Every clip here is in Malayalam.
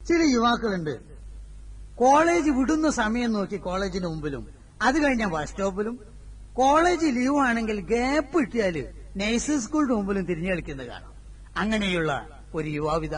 ചില യുവാക്കളുണ്ട് കോളേജ് വിടുന്ന സമയം നോക്കി കോളേജിന് മുമ്പിലും അത് കഴിഞ്ഞ ബസ് സ്റ്റോപ്പിലും കോളേജ് ലീവ് ആണെങ്കിൽ ഗ്യാപ്പ് കിട്ടിയാല് നഴ്സിംഗ് സ്കൂളിന്റെ മുമ്പിലും തിരിഞ്ഞു കളിക്കുന്നത് കാണാം അങ്ങനെയുള്ള ഒരു യുവാവിത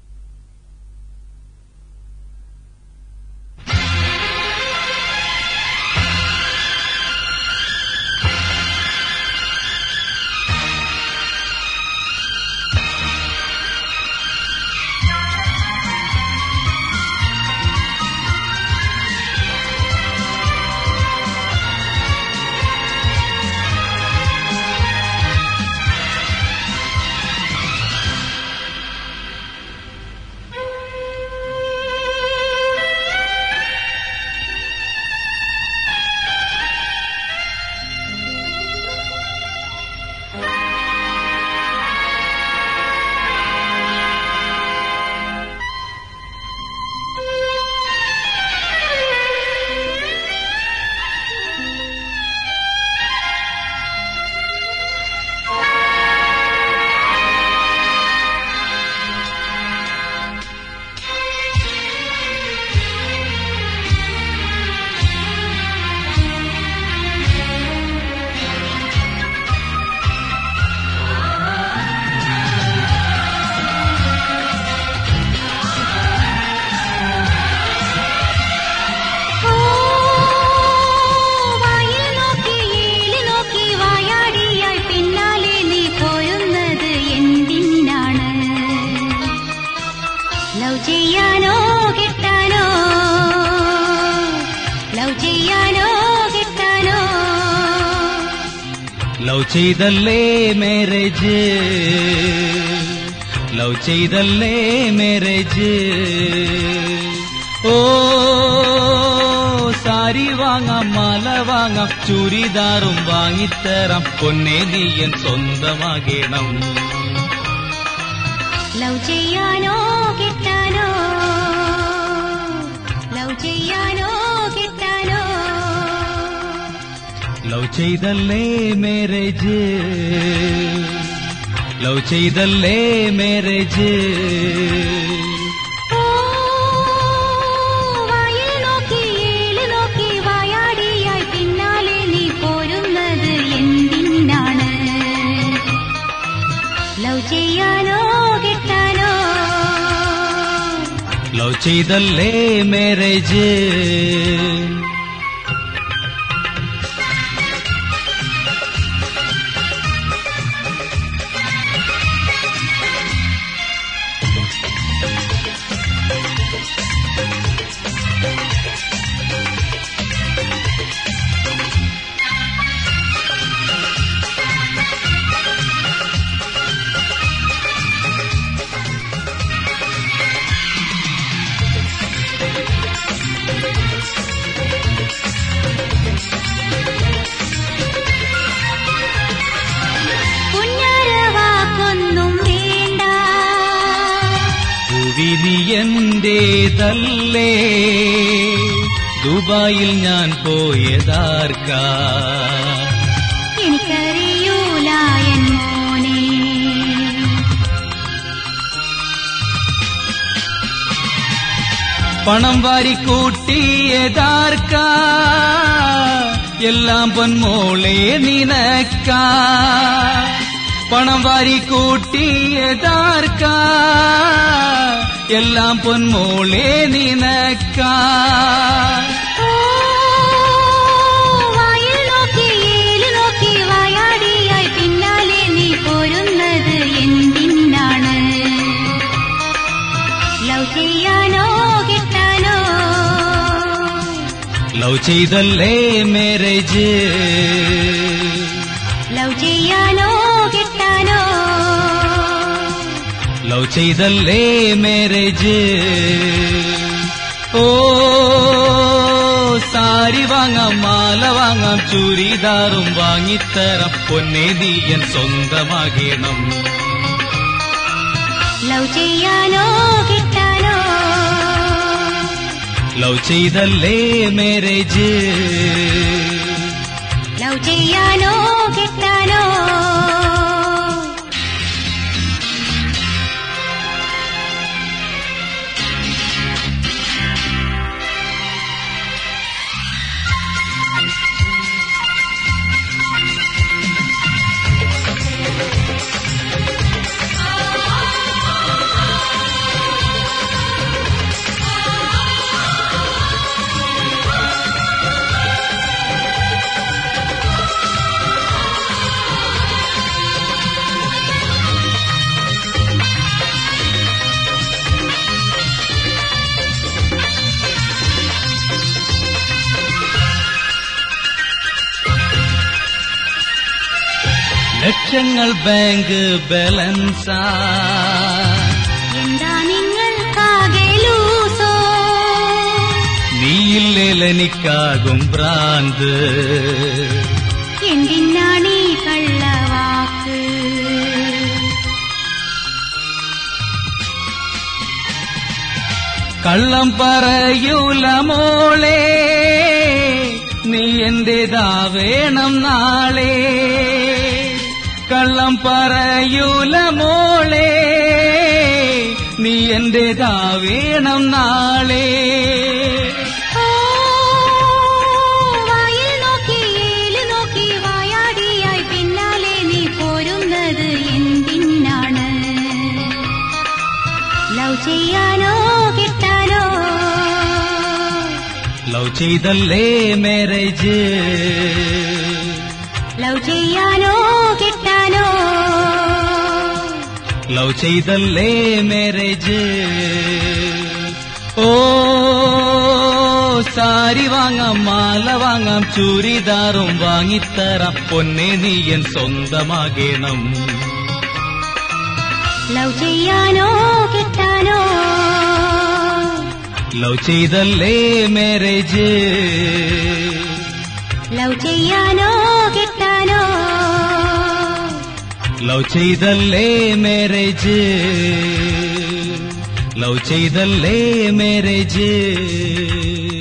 ഓ വായിൽ നോക്കി ഏല് നോക്കി വായാടിയായി പിന്നാലെ നീ പോരുന്നത് എന്തിനാണ് ലവ് ചെയ്യാനോ കിട്ടാനോ ലവ് ചെയ്യാനോ കിട്ടാനോ ലവ് ചെയ്തല്ലേ മാരേജ് ലവ് ചെയ്തല്ലേ മാരേജ് ഓ സാരി വാങ്ങാം മാല വാങ്ങാം ചുരിദാറും വാങ്ങിത്തരാം പൊന്നെ നീയൻ സ്വന്തമാകണം ലവ് ചെയ്യാനോ കിട്ടാനോ ലവ് ചെയ്യാനോ കിട്ടാനോ ലവ് ചെയ്തല്ലേ മാരേജ് ലവ് ചെയ്തല്ലേ മാരേജ് ഓ വായിൽ നോക്കി ഏല് നോക്കി വായാടിയായി പിന്നാലെ നീ പോരുന്നത് എന്തിനാണ് ലവ് ചെയ്യാനോ കിട്ടാനോ ലവ് ചെയ്തല്ലേ മാരേജ് പുന്നര വാക്കൊന്നും വേണ്ട ഭുവിനി എന്റേതല്ലേ ദുബായിൽ ഞാൻ പോയതാർക്കാ എനിക്കറിയൂല എൻ മോനെ പണം വാരി കൂട്ടിയതാർക്കാ എല്ലാം പൊന്മോളെ നിനക്കാ പണം വാരി കൂട്ടിയതാർക്കാ എല്ലാം പൊന്മോളെ നിനക്കാ ഓ വായിൽ നോക്കി ഏല് നോക്കി വായാടിയായി പിന്നാലെ നീ പോരുന്നത് എന്തിനാണ് ലവ് ചെയ്യാനോ കിട്ടാനോ ലവ് ചെയ്തല്ലേ മാരേജ് ലവ് ചെയ്യാനോ കിട്ടാനോ ലവ് ചെയ്തല്ലേ മാരേജ് ഓ സാരി വാങ്ങാം മാല വാങ്ങാം ചുരിദാറും വാങ്ങിത്തരാം പൊന്നെ നീയൻ സ്വന്തമാകണം ലവ് ചെയ്യാനോ കിട്ടാനോ ലവ് ചെയ്തല്ലേ മാരേജ് ലവ് ചെയ്യാനോ കിട്ടാനോ ലക്ഷങ്ങൾ ബാങ്ക് ബാലൻസാ എന്താ നിങ്ങൾക്കാകെ ലൂസോ നീയില്ലെനിക്കാകും ഭ്രാന്ത് എന്തിനാണീ കള്ളവാക്ക് കള്ളം പറയൂല മോളെ നീ എന്റേതാവേണം നാളെ കള്ളം പറയൂല മോളെ നീ എന്റേതാവേണം നാളെ ഓ വായിൽ നോക്കി ഏല് നോക്കി വായാടിയായി പിന്നാലെ നീ പോരുന്നത് എന്തിനാണ് ലവ് ചെയ്യാനോ കിട്ടാനോ ലവ് ചെയ്തല്ലേ മാരേജ് ലവ് ചെയ്യാനോ കിട്ടാനോ ലവ് ചെയ്തല്ലേ മാരേജ് ഓ സാരി വാങ്ങാം മാല വാങ്ങാം ചൂരിദാറും വാങ്ങിത്തരാം പൊന്നെ നീയൻ സ്വന്തമാകണം ലവ് ചെയ്യാനോ കിട്ടാനോ ലവ് ചെയ്തല്ലേ മാരേജ് ലവ് ചെയ്യാനോ കിട്ടാനോ ലവ് ചെയ്തല്ലേ മാരേജ് ലവ് ചെയ്തല്ലേ മാരേജ്